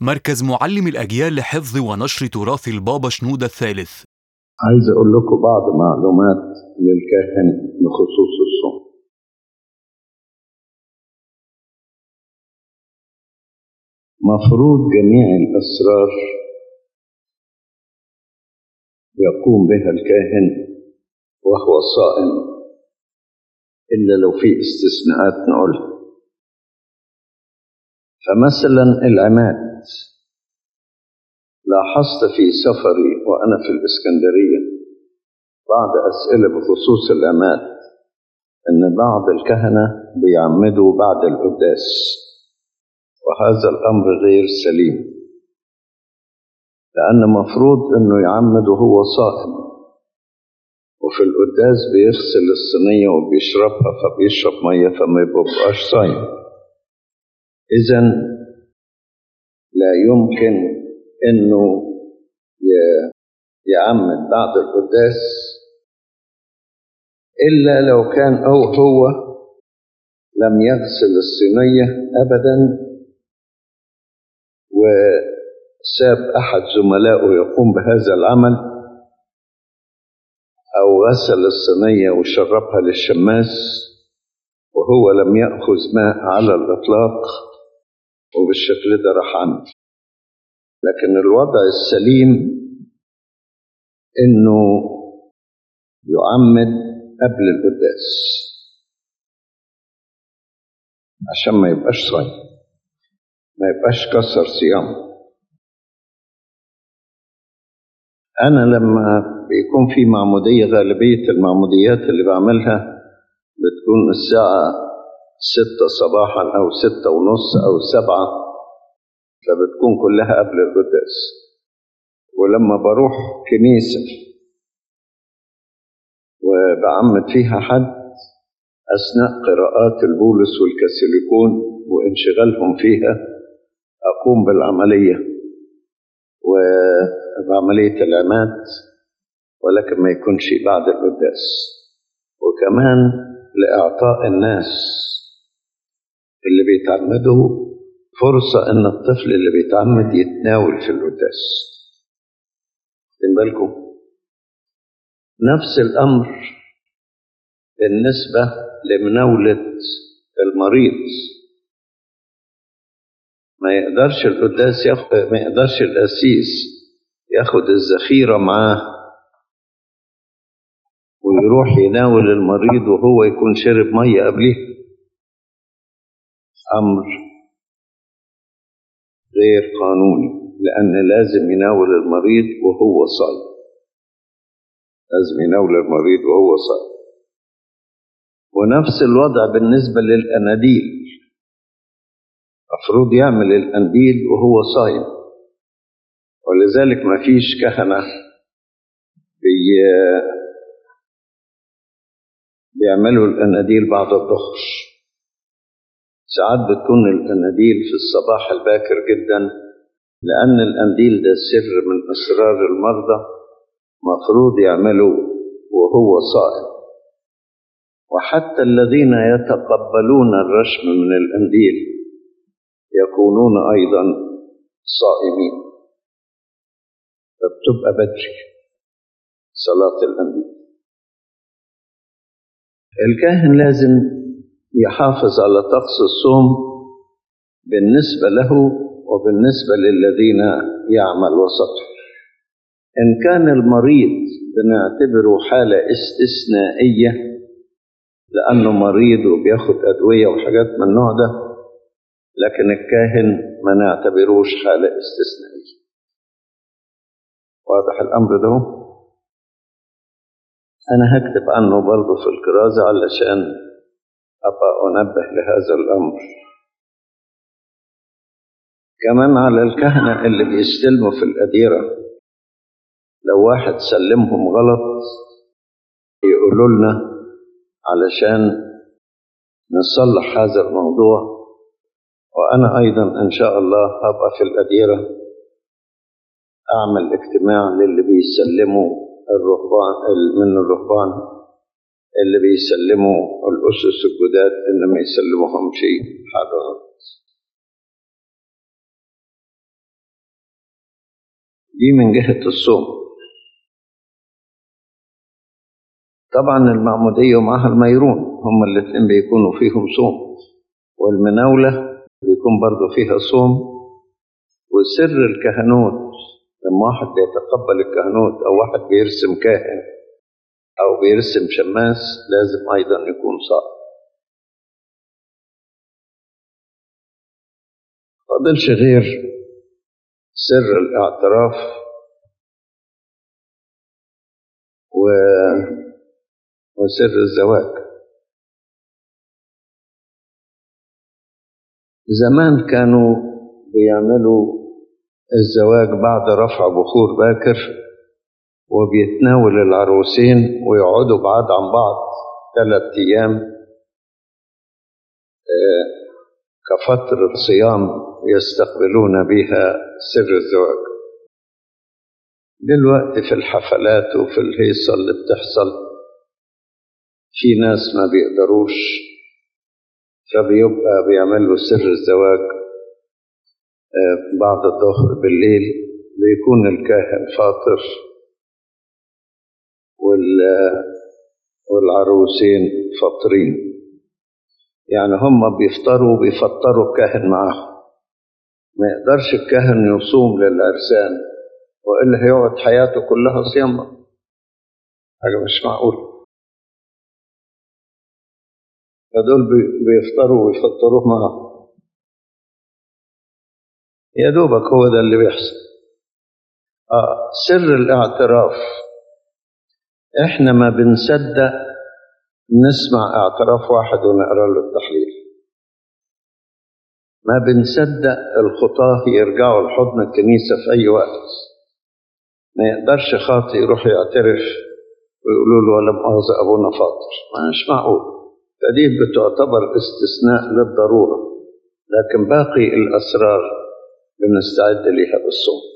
مركز معلم الأجيال لحفظ ونشر تراث البابا شنودة الثالث عايز أقول لكم بعض معلومات للكاهن بخصوص الصوم مفروض جميع الأسرار يقوم بها الكاهن وهو صائم إلا لو في استثناءات نقولها فمثلا العماد لاحظت في سفري وأنا في الإسكندرية بعض أسئلة بخصوص العماد إن بعض الكهنة بيعمدوا بعد القداس وهذا الأمر غير سليم لأن مفروض إنه يعمد وهو صائم وفي القداس بيغسل الصينية وبيشربها فبيشرب مية فما يبقاش صايم إذا لا يمكن إنه يعمد بعد القداس إلا لو كان أو هو لم يغسل الصينية أبدا وساب أحد زملائه يقوم بهذا العمل أو غسل الصينية وشربها للشماس وهو لم يأخذ ماء على الإطلاق وبالشكل ده راح عنه لكن الوضع السليم إنه يعمد قبل القداس عشان ما يبقاش صايم ما يبقاش كسر صيام أنا لما بيكون في معمودية غالبية المعموديات اللي بعملها بتكون الساعة ستة صباحا أو ستة ونص أو سبعة فبتكون كلها قبل القداس ولما بروح كنيسة وبعمد فيها حد أثناء قراءات البولس والكاثوليكون وانشغالهم فيها أقوم بالعملية وبعملية العماد ولكن ما يكونش بعد القداس وكمان لإعطاء الناس اللي بيتعمدوا فرصة إن الطفل اللي بيتعمد يتناول في القداس بالكم نفس الأمر بالنسبة لمناولة المريض ما يقدرش القداس ياخد ما يقدرش القسيس ياخد الذخيرة معاه ويروح يناول المريض وهو يكون شرب مية قبليه أمر غير قانوني لأن لازم يناول المريض وهو صايم لازم يناول المريض وهو صايم ونفس الوضع بالنسبة للأناديل مفروض يعمل الأنديل وهو صايم ولذلك ما فيش كهنة بي بيعملوا الأناديل بعد الظهر ساعات بتكون الأناديل في الصباح الباكر جدا لأن الأنديل ده سر من أسرار المرضى مفروض يعملوا وهو صائم وحتى الذين يتقبلون الرشم من الأنديل يكونون أيضا صائمين فبتبقى بدري صلاة الأنبياء الكاهن لازم يحافظ على طقس الصوم بالنسبة له وبالنسبة للذين يعمل وسطه إن كان المريض بنعتبره حالة استثنائية لأنه مريض وبياخد أدوية وحاجات من النوع ده لكن الكاهن ما نعتبروش حالة استثنائية واضح الأمر ده أنا هكتب عنه برضه في الكرازة علشان أبقى أنبه لهذا الأمر كمان على الكهنة اللي بيستلموا في الأديرة لو واحد سلمهم غلط يقولوا لنا علشان نصلح هذا الموضوع وأنا أيضا إن شاء الله هبقى في الأديرة أعمل اجتماع للي بيسلموا الرهبان من الرهبان اللي بيسلموا الأسس الجداد إن ما يسلموهمش حاجة غلط دي من جهة الصوم طبعا المعمودية ومعها الميرون هما الاثنين بيكونوا فيهم صوم والمناولة بيكون برضو فيها صوم وسر الكهنوت لما واحد بيتقبل الكهنوت أو واحد بيرسم كاهن أو بيرسم شماس لازم أيضا يكون صائم فاضلش غير سر الاعتراف و... وسر الزواج زمان كانوا بيعملوا الزواج بعد رفع بخور باكر وبيتناول العروسين ويقعدوا بعاد عن بعض ثلاثة أيام آه، كفترة صيام يستقبلون بها سر الزواج دلوقتي في الحفلات وفي الهيصة اللي بتحصل في ناس ما بيقدروش فبيبقى بيعمل له سر الزواج آه، بعد الظهر بالليل بيكون الكاهن فاطر وال- والعروسين فاطرين يعني هم بيفطروا وبيفطروا الكاهن معاهم ما يقدرش الكاهن يصوم للعرسان وإلا هيقعد حياته كلها صيام حاجة مش معقولة فدول بي- بيفطروا ويفطروه معاهم يا دوبك هو ده اللي بيحصل آه سر الاعتراف احنا ما بنصدق نسمع اعتراف واحد ونقرا له التحليل ما بنصدق الخطاة يرجعوا لحضن الكنيسة في أي وقت ما يقدرش خاطئ يروح يعترف ويقولوا له ولا مؤاخذة أبونا فاطر ما مش معقول فدي بتعتبر استثناء للضرورة لكن باقي الأسرار بنستعد ليها بالصوم